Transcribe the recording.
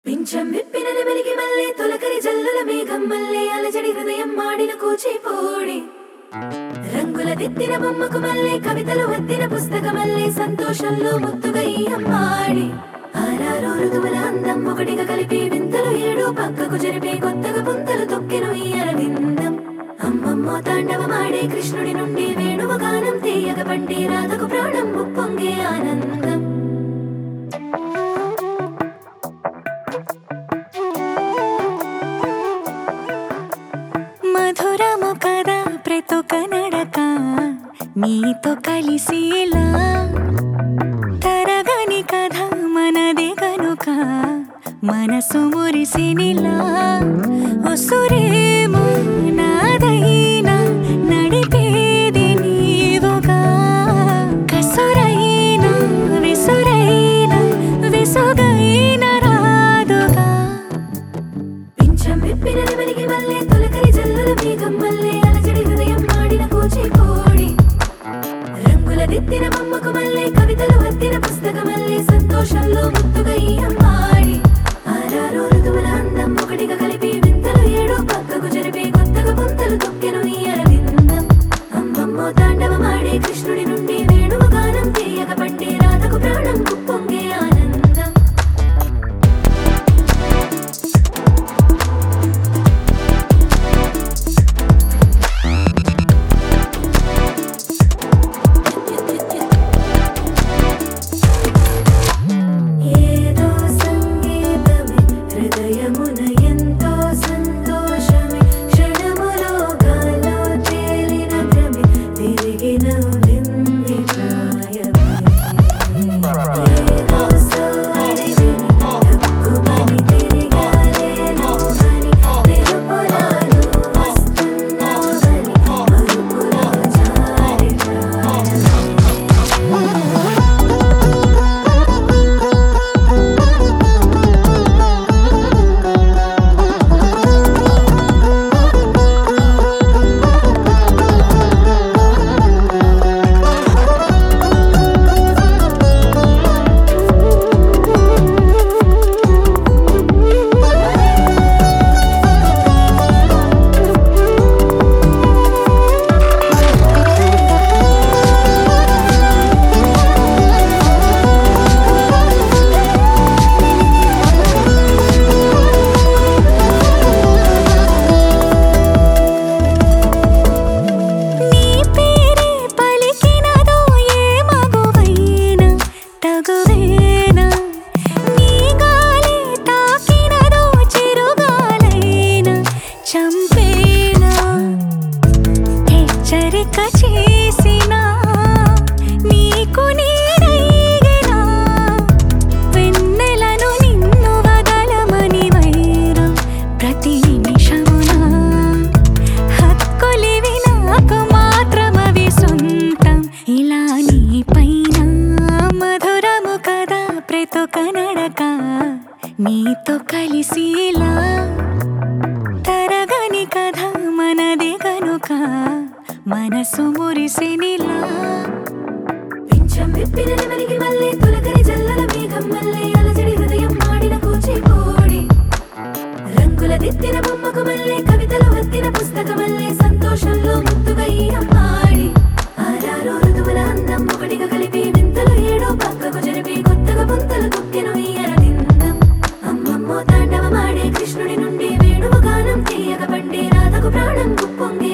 పింఛం విప్పిన నెమలికి మల్లె తొలకరి జల్లుల మేఘం మల్లె అలజడి హృదయం మాడిన కూచిపోడి రంగుల దిద్దిన బొమ్మకు మల్లె కవితలు వద్దిన పుస్తకమల్లె సంతోషంలో ముద్దుగా ఈ అమ్మాడి ఆరారు ఋతువుల అందం ఒకటిగా కలిపి వింతలు ఏడు పక్కకు జరిపే కొత్తగా పుంతలు తొక్కెను ఈ అరవిందం అమ్మమ్మో తాండవమాడే కృష్ణుడి నుండి వేణువ గానం తీయగ పండి రాధకు ప్రాణం ఉప్పొంగే ఆనందం మధురము కదా ప్రతొక నడక నీతో కలిసేలా తరగని కథ మనదే కనుక మనసు మురిసినిలా ఉసురేమో నాదైనా నడిపేది నీవుగా కసురైనా విసురైనా విసుగైన రాదుగా పింఛం విప్పిన నెమలికి మల్లె తొలకరి జల్లుల మేఘం మల్లె అలజడి హృదయం మాడిన కూచిపోడి రంగుల దిద్దిన బొమ్మకు మల్లె కవితలు వద్దిన పుస్తకమల్లె సంతోషంలో ముద్దుగా ఈ అమ్మాడి ఆరారు ఋతువుల అందం ఒకటిగా కలిపి వింతలు ఏడు పక్కకు జరిపే కొత్తగా పుంతలు తొక్కెను ఈ అరవిందం అమ్మమ్మో తాండవమాడే కృష్ణుడి నుండి వేణువ గానం తీయగ పండి రాధకు ప్రాణం ఉప్పొంగే ఆనందం ఏదో సంగీతమే హృదయమున ఎంతో సంతోషమే క్షణములో గాలో తేలిన భ్రమే తిరిగి నవ్వింది ప్రాయమే ఏదో సోయరిని తక్కువని తిరిగాలేను అని తెలుపులాను వస్తున్నావని మరుపులో జారి ప్రాయమే నీ పేరే పలికినదో ఏ మగువైనా తగువేనా నీ గాలి తాకినదో చిరుగాలైనా చంపేనా హెచ్చరిక చేసినా నీకు నీడైనా వెన్నెలను నిన్ను వదలమని వైరం ప్రతి నిమిషమునా హక్కులివి నాకు మాత్రమవి సొంతం ఇలా నీ పైన మధురము కదా ప్రతొక నడక నీతో కలిసిలా తరగని కథ మనది కనుక మనసు మురిసినిలా పింఛం విప్పిన నెమలికి మల్లె తొలకరి జల్లల మేఘం మల్లె అలజడి హృదయం మాడిన కూచిపోడి రంగుల దిద్దిన బొమ్మకు మల్లె కవితలు వద్దిన పుస్తకమల్లె సంతోషంలో ముద్దుగా ఈ అమ్మాడి ఆరారు ఋతువుల అందం ఒకటిగా కలిపి వింతలు ఏడు పక్కకు జరిపి కొత్తగా పుంతలు తొక్కెను ఈ అరవిందం అమ్మమ్మో తాండవమాడే కృష్ణుడి నుండి వేణువ గానం తీయగ పండి రాధకు ప్రాణం ఉప్పొంగి